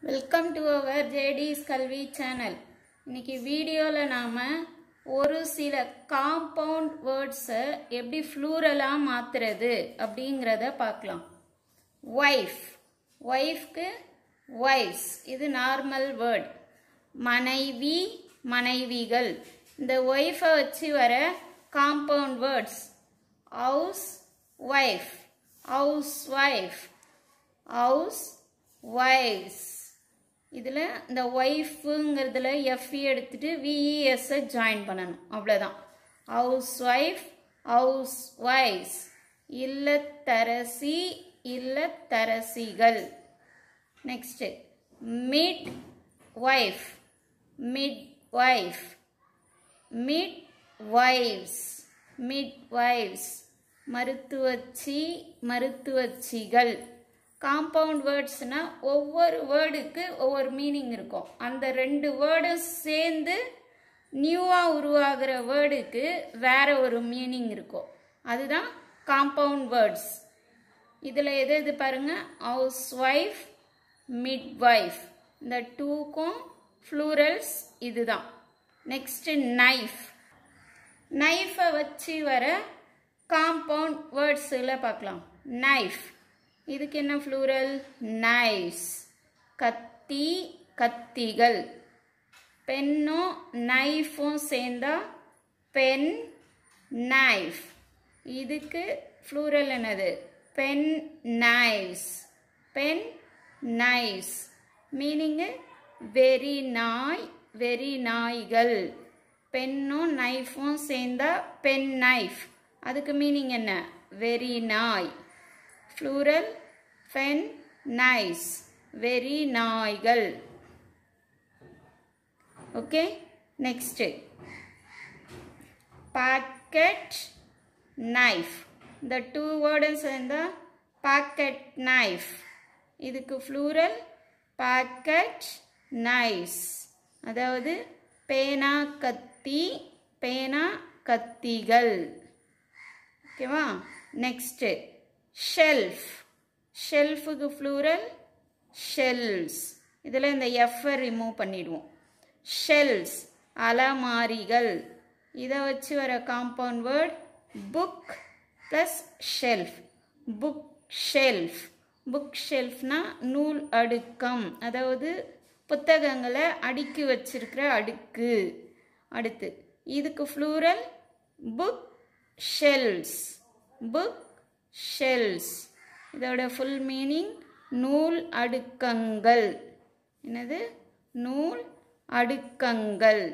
welcome to our ஜேடிஸ் கல்வி channel இன்னைக்கு வீடியோவில் நாம் ஒரு சில காம்பவுண்ட் வேர்ட்ஸை எப்படி ஃப்ளூரலாக மாற்றுறது அப்படிங்கிறத பார்க்கலாம் ஒய்ஃப் ஒய்ஃப்க்கு ஒய்ஃப்ஸ் இது நார்மல் வேர்ட் மனைவி மனைவிகள் இந்த ஒய்ஃபை வச்சு வர compound words house wife house wife house wives இதில் இந்த ஒய்ஃபுங்கிறதுல எஃப்இ எடுத்துட்டு விஇஎஸ்ஸை ஜாயின் பண்ணணும் அவ்வளோதான் ஹவுஸ் ஒய்ஃப் ஹவுஸ் ஒய்ஃப்ஸ் இல்லத்தரசி இல்லத்தரசிகள் next mid wife mid wife mid wives mid wives மருத்துவச்சி மருத்துவச்சிகள் காம்பவுண்ட் வேர்ட்ஸ்னா ஒவ்வொரு வேர்டுக்கு ஒவ்வொரு மீனிங் இருக்கும் அந்த ரெண்டு வேர்டும் சேர்ந்து நியூவாக உருவாகிற வேர்டுக்கு வேற ஒரு மீனிங் இருக்கும் அதுதான் காம்பவுண்ட் வேர்ட்ஸ் இதில் எது எது பாருங்க ஹவுஸ் ஒய்ஃப் மிட் ஒய்ஃப் இந்த டூக்கும் ஃப்ளூரல்ஸ் இதுதான் நெக்ஸ்ட் நைஃப் நைஃபை வச்சு வர காம்பவுண்ட் வேர்ட்ஸில் பார்க்கலாம் நைஃப் இதுக்கு என்ன ஃப்ளூரல் நைஃப்ஸ் கத்தி கத்திகள் பென்னும் நைஃபும் சேர்ந்தா பென் நைஃப் இதுக்கு ஃப்ளூரல் என்னது பென் நைவ்ஸ் பென் நைவ்ஸ் மீனிங்கு வெரி நாய் வெரி நாய்கள் பென்னும் நைஃபும் சேர்ந்தா பென் நைஃப் அதுக்கு மீனிங் என்ன வெரி நாய் ஃப்ளூரல் ஃபென் நைஸ் வெரி நாய்கள் ஓகே நெக்ஸ்ட்டு பாக்கெட் நைஃப் இந்த டூ வேர்டும் சேர்ந்தா பாக்கெட் நைஃப் இதுக்கு ஃப்ளூரல் பாக்கெட் நைஸ் அதாவது பேனா கத்தி பேனா கத்திகள் ஓகேவா நெக்ஸ்ட்டு ஷெல்ஃப் ஷெல்ஃபுக்கு ஃப்ளூரல் ஷெல்ஸ் இதில் இந்த எஃப்ஐ ரிமூவ் பண்ணிடுவோம் ஷெல்ஸ் அலமாரிகள் இதை வச்சு வர compound word book plus shelf book shelf book ஷெல்ஃப்னா நூல் அடுக்கம் அதாவது புத்தகங்களை அடுக்கி வச்சிருக்கிற அடுக்கு அடுத்து இதுக்கு plural book shelves book shelves இதோட ஃபுல் மீனிங் நூல் அடுக்கங்கள் என்னது நூல் அடுக்கங்கள்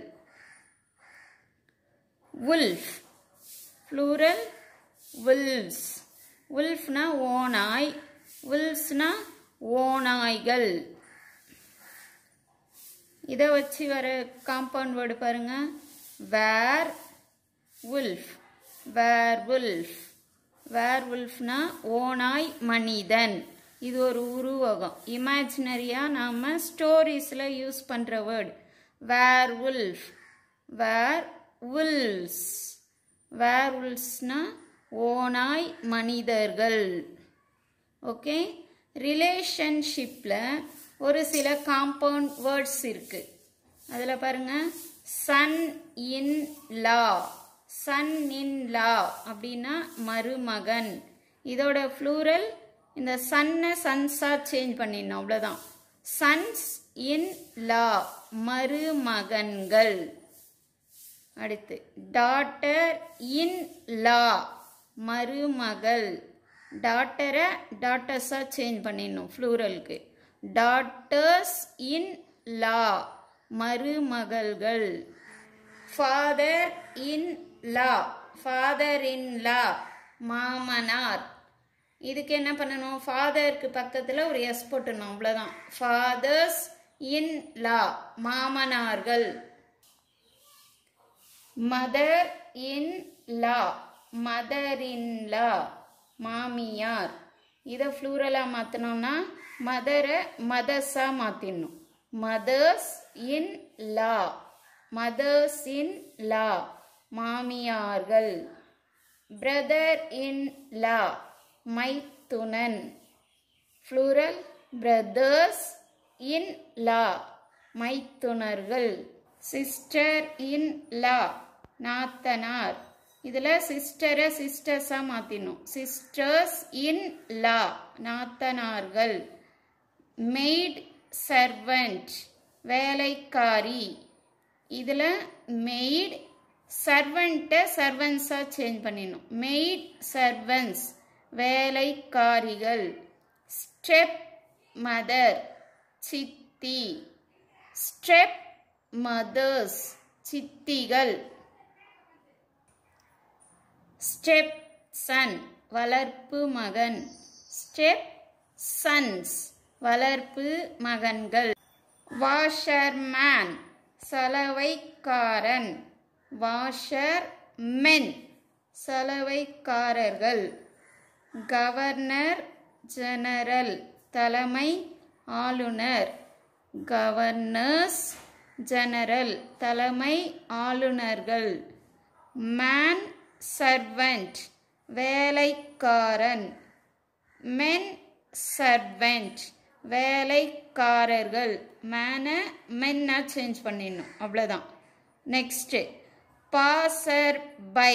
உல்ஃப் ஃப்ளூரல் உல்ஸ் உல்ஃப்னா ஓனாய் உல்ஸ்னா ஓனாய்கள் இதை வச்சு வர காம்பவுண்ட் வேர்டு பாருங்க வேர் உல்ஃப் வேர் உல்ஃப் வேர் உல்ஃப்னா ஓனாய் மனிதன் இது ஒரு உருவகம் இமேஜினரியாக நாம் ஸ்டோரிஸில் யூஸ் பண்ணுற word werewolf werewolves வேர் உல்ஸ்னா ஓனாய் மனிதர்கள் ஓகே ரிலேஷன்ஷிப்பில் ஒரு சில காம்பவுண்ட் வேர்ட்ஸ் இருக்குது அதில் பாருங்கள் son in law son in லா அப்படின்னா மருமகன் இதோட ஃப்ளூரல் இந்த சன்னை சன்ஸாக சேஞ்ச் பண்ணிடணும் அவ்வளோதான் சன்ஸ் இன் லா மருமகன்கள் அடுத்து டாட்டர் இன் லா மருமகள் டாட்டரை டாட்டர்ஸாக சேஞ்ச் பண்ணிடணும் ஃப்ளூரலுக்கு டாட்டர்ஸ் இன் லா மருமகள்கள் father in law father in law மாமனார் இதுக்கு என்ன பண்ணணும் ஃபாதருக்கு பக்கத்தில் ஒரு எஸ் போட்டணும் அவ்வளோதான் ஃபாதர்ஸ் இன் லா மாமனார்கள் mother in law mother in law மாமியார் இதை ஃப்ளூரலாக மாற்றினோம்னா மதரை மதர்ஸாக மாற்றிடணும் mothers in law mothers in law மாமியார்கள் பிரதர் இன் லா மைத்துனன் ஃப்ளூரல் பிரதர்ஸ் இன் லா மைத்துனர்கள் சிஸ்டர் இன் லா நாத்தனார் இதில் சிஸ்டரை சிஸ்டர்ஸாக மாற்றிடணும் சிஸ்டர்ஸ் இன் லா நாத்தனார்கள் மெய்ட் சர்வெண்ட் வேலைக்காரி இதில் மெய்ட் சர்வெண்ட்டை சர்வன்ஸாக சேஞ்ச் பண்ணிடணும் மெய்ட் சர்வன்ஸ் வேலைக்காரிகள் ஸ்டெப் மதர் சித்தி ஸ்டெப் மதர்ஸ் சித்திகள் ஸ்டெப் சன் வளர்ப்பு மகன் ஸ்டெப் சன்ஸ் வளர்ப்பு மகன்கள் வாஷர்மேன் சலவைக்காரன் வாஷர் மென் சலவைக்காரர்கள் கவர்னர் ஜெனரல் தலைமை ஆளுநர் கவர்னர்ஸ் ஜெனரல் தலைமை ஆளுநர்கள் மேன் சர்வெண்ட் வேலைக்காரன் மென் சர்வெண்ட் வேலைக்காரர்கள் மேனை மென்னா சேஞ்ச் பண்ணிடணும் அவ்வளோதான் நெக்ஸ்ட்டு பாசர் பை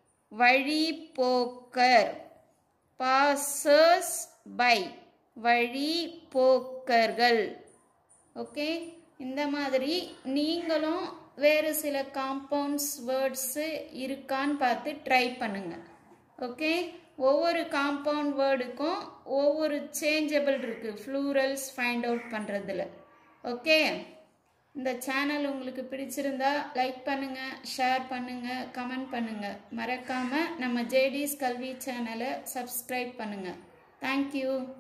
வழிபோக்கர் பாசர்ஸ் பை வழிபோக்கர்கள் ஓகே இந்த மாதிரி நீங்களும் வேறு சில காம்பவுண்ட்ஸ் வேர்ட்ஸு இருக்கான்னு பார்த்து ட்ரை பண்ணுங்கள் ஓகே ஒவ்வொரு காம்பவுண்ட் வேர்டுக்கும் ஒவ்வொரு சேஞ்சபிள் இருக்குது ஃப்ளூரல்ஸ் ஃபைண்ட் அவுட் பண்ணுறதுல ஓகே இந்த சேனல் உங்களுக்கு பிடிச்சிருந்தா லைக் பண்ணுங்கள் ஷேர் பண்ணுங்கள் கமெண்ட் பண்ணுங்கள் மறக்காமல் நம்ம ஜேடிஸ் கல்வி சேனலை சப்ஸ்கிரைப் பண்ணுங்கள் தேங்க்யூ